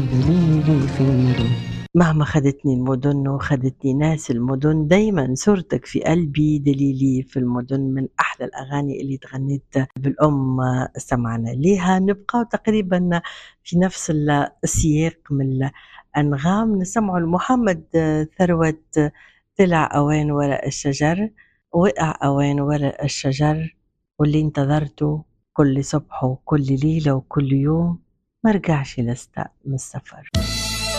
دليلي في المدن مهما خدتني المدن وخدتني ناس المدن دايما صورتك في قلبي دليلي في المدن من أحلى الأغاني اللي تغنيت بالأم سمعنا ليها نبقى تقريبا في نفس السياق من الأنغام نسمع محمد ثروت طلع أوان وراء الشجر وقع أوان وراء الشجر واللي انتظرته كل صبح وكل ليلة وكل يوم ما رجعش لسه من السفر